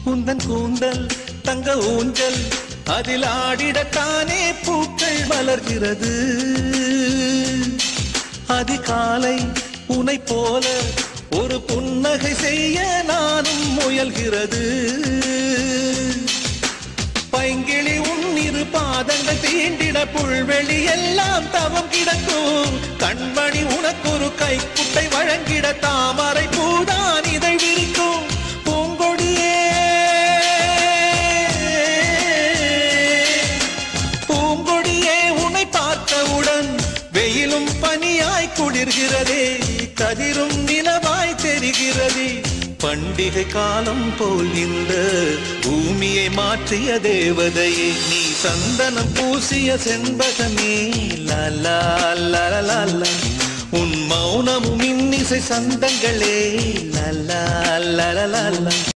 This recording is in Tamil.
உந்தன் கூந்தல் தங்க ஊஞ்சல் அதில் ஆடிடத்தானே பூக்கள் மலர்கிறது அதிகாலை உனை போல ஒரு புன்னகை செய்ய நானும் முயல்கிறது பைங்கிளி உன்னிரு பாதங்கள் தீண்டிட புல்வெளி எல்லாம் தவம் கிடக்கும் கண்மணி உனக்கொரு கைக்குட்டை வழங்கிட தாமரை பூதான் இதை விரிக்கும் பூங்கொடியே பூங்கொடியே உன்னை பார்த்தவுடன் வெயிலும் பனியாய் குளிர்கிறதே கதிரும் நிலவாய் தெரிகிறதே பண்டிகை காலம் போல் இந்த பூமியை மாற்றிய தேவதையே நீ சந்தனம் பூசிய செண்பகமே லலா லலா உன் மௌனமும் இன்னிசை சந்தங்களே லலா லலா